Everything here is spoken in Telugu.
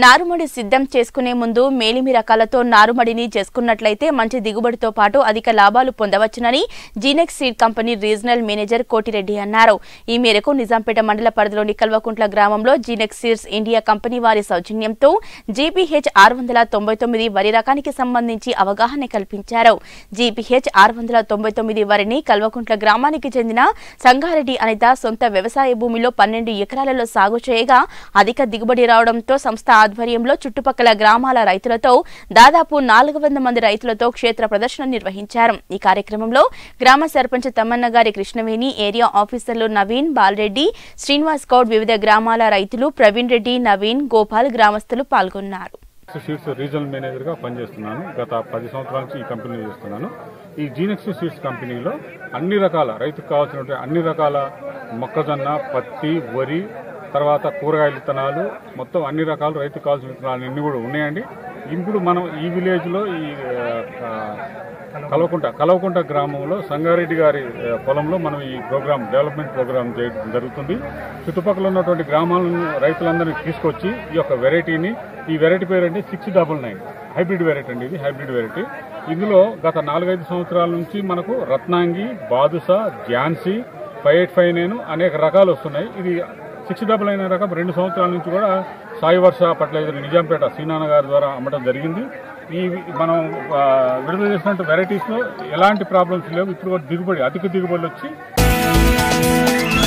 నారుమడి సిద్ధం చేసుకునే ముందు మేలిమి రకాలతో నారుమడిని చేసుకున్నట్లయితే మంచి దిగుబడితో పాటు అధిక లాభాలు పొందవచ్చునని Genex seed company regional manager Kotireddy అన్నారు ఈ మేరకు నిజాంపేట మండల పరిధిలోని కల్వకుంట్ల గ్రామంలో జీనెక్స్ సీడ్స్ ఇండియా కంపెనీ వారి సౌజన్యంతో జీపీహెచ్ ఆరు వందల తొంభై తొమ్మిది వరి రకానికి సంబంధించి అవగాహన కల్పించారు జీపీహెచ్ ఆరు వందల తొంభై తొమ్మిది వరిని కల్వకుంట్ల గ్రామానికి చెందిన సంగారెడ్డి అనిత సొంత వ్యవసాయ భూమిలో పన్నెండు ఎకరాలలో సాగు చేయగా అధిక దిగుబడి రావడంతో సంస్థ ఆధ్వర్యంలో చుట్టుపక్కల గ్రామాల రైతులతో దాదాపు నాలుగు వంద మంది రైతులతో క్షేత్ర ప్రదర్శన నిర్వహించారు ఈ కార్యక్రమంలో గ్రామ సర్పంచ్ తమ్మన్న గారి కృష్ణవేణి ఏరియా ఆఫీసర్లు నవీన్ బాలరెడ్డి శ్రీనివాస్ గౌడ్ వివిధ గ్రామాల రైతులు ప్రవీణ్ రెడ్డి నవీన్ గోపాల్ గ్రామస్తులు పాల్గొన్నారు సీడ్స్ రీజనల్ మేనేజర్గా పనిచేస్తున్నాను గత పది సంవత్సరాల నుంచి ఈ కంపెనీలో చేస్తున్నాను ఈ జీనెక్స్ సీడ్స్ కంపెనీలో అన్ని రకాల రైతుకు కావాల్సినటువంటి అన్ని రకాల మొక్కజొన్న పత్తి వరి తర్వాత కూరగాయల విత్తనాలు మొత్తం అన్ని రకాల రైతుకు కావాల్సిన విత్తనాలు అన్ని కూడా ఉన్నాయండి ఇప్పుడు మనం ఈ విలేజ్లో ఈ ఆ, కలవకుంట కలవకుంట గ్రామంలో సంగారెడ్డి గారి ఆ, పొలంలో మనం ఈ ప్రోగ్రామ్ డెవలప్మెంట్ ప్రోగ్రామ్ చేయడం జరుగుతుంది చుట్టుపక్కల ఉన్నటువంటి గ్రామాలను రైతులందరినీ తీసుకొచ్చి ఈ యొక్క వెరైటీని ఈ వెరైటీ పేరు అంటే six double nine hybrid variety అండి ఇది హైబ్రిడ్ వెరైటీ ఇందులో గత నాలుగైదు సంవత్సరాల నుంచి మనకు Ratnangi Badusha Jhansi five eight five nine అనేక రకాలు వస్తున్నాయి ఇది సిక్స్ డబల్ అయిన రకం రెండు సంవత్సరాల నుంచి కూడా సాయి వర్ష ఫర్టిలైజర్ నిజాంపేట సీనాన్న గారి ద్వారా అమ్మటం జరిగింది ఈ మనం ఆ, విడుదల చేసినట్టు వెరైటీస్లో ఎలాంటి ప్రాబ్లమ్స్ లేవు ఇప్పుడు కూడా దిగుబడి అధిక దిగుబడి వచ్చి